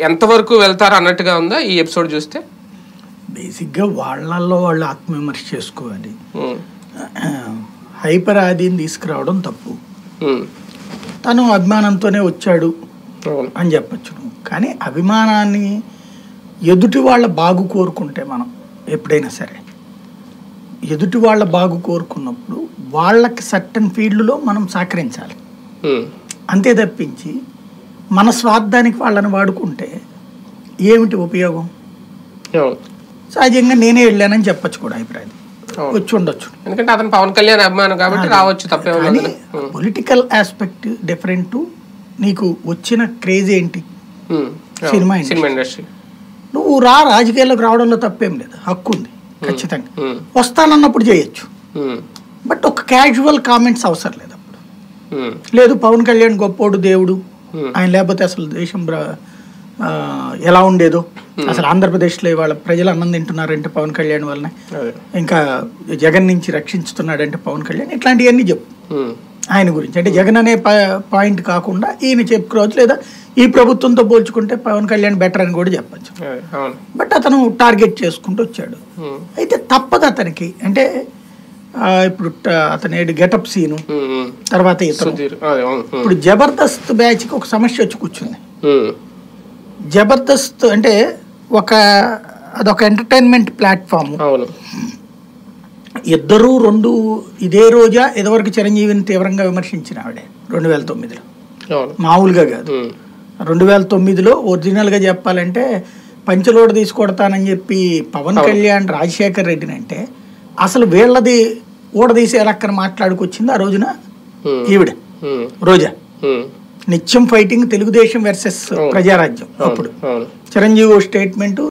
ఎంతవరకు వెళ్తారు అన్నట్టుగా ఉందా ఈ ఎపిసోడ్ చూస్తే బేసిక్గా వాళ్ళల్లో వాళ్ళు ఆత్మవిమర్శ చేసుకోవాలి ఉమ్, హైపర్ ఆదిని తీసుకురావడం తప్పు ఉమ్, తను అభిమానంతోనే వచ్చాడు అవును అని చెప్పచ్చు కానీ అభిమానాన్ని ఎదుటి వాళ్ళ బాగు కోరుకుంటే మనం ఎప్పుడైనా సరే ఎదుటి వాళ్ళ బాగు కోరుకున్నప్పుడు వాళ్ళకి సర్టన్ ఫీల్డ్లో మనం సహకరించాలి ఉమ్, అంతే తప్పించి మన స్వార్థానికి వాళ్ళని వాడుకుంటే ఏమిటి ఉపయోగం అవును సహజంగా నేనే వెళ్ళానని చెప్పొచ్చు కూడా అభిప్రాయం అవును. వచ్చి ఉండొచ్చు ఎందుకంటే అతను పవన్ కళ్యాణ్ అభిమానం కాబట్టి రావచ్చు తప్పే కానీ ఉంది పొలిటికల్ ఆస్పెక్ట్ డిఫరెంట్ నీకు వచ్చిన క్రేజ్ ఏంటి సినిమా industry. సినిమా ఇండస్ట్రీ నువ్వు రా రాజకీయాల్లోకి రావడంలో తప్పేం లేదు హక్కు ఉంది ఖచ్చితంగా ఉమ్, వస్తానన్నప్పుడు చేయొచ్చు ఉమ్, బట్ ఒక క్యాజువల్ కామెంట్స్ అవసరం లేదు అప్పుడు ఉమ్, లేదు పవన్ కళ్యాణ్ గొప్పోడు దేవుడు Hmm. ఆయన లేకపోతే అసలు దేశం బ్ర- ఆ, ఎలా ఉండేదో అసలు ఆంధ్రప్రదేశ్లో ఇవాళ ప్రజలు అన్నం తింటున్నారంటే పవన్ కళ్యాణ్ వల్లనే అదే ఇంకా జగన్ నుంచి రక్షించుతున్నాడంటే పవన్ కళ్యాణ్ ఇట్లాంటివన్నీ చెప్పు ఉమ్, ఆయన గురించి అంటే జగన్ అనే పా- పాయింట్ కాకుండా ఈయన చెప్పుకోవచ్చు లేదా ఈ ప్రభుత్వంతో పోల్చుకుంటే పవన్ కళ్యాణ్ బెటర్ అని కూడా చెప్పచ్చు అదే అవును బట్ అతను టార్గెట్ చేసుకుంటూ వచ్చాడు ఉమ్, అయితే తప్పదు అతనికి అంటే ఆ, ఇప్పుడు ట- అతని గెటప్ సీను ఉమ్, ఉమ్. తర్వాత ఇతను సుధీర్ అదే అవును ఉమ్, ఇప్పుడు జబర్దస్త్ బ్యాచ్కి ఒక సమస్య వచ్చి కూర్చుంది ఉమ్, జబర్దస్త్ అంటే ఒక అదొక ఎంటర్టైన్మెంట్ ప్లాట్ఫామ్ అవును ఇద్దరూ రెండు ఇదే రోజా ఇదివరకు చిరంజీవిని తీవ్రంగా విమర్శించిన ఆవిడే రెండు వేల తొమ్మిదిలో అవును మామూలుగా కాదు ఉమ్, రెండు వేల తొమ్మిదిలో ఒరిజినల్గా చెప్పాలంటే పంచలోడ తీసుకొడతానని చెప్పి పవన్ కళ్యాణ్ రాజశేఖర్ రెడ్డిని అంటే అసలు వీళ్ళది ఊడదీసే లక్కన మాట్లాడుకొచ్చింది ఆ రోజున ఉమ్, ఈవిడ ఉమ్, రోజా ఉమ్, నిత్యం ఫైటింగ్ తెలుగుదేశం వర్సెస్ ప్రజారాజ్యం అప్పుడు అవును చిరంజీవి స్టేట్మెంట్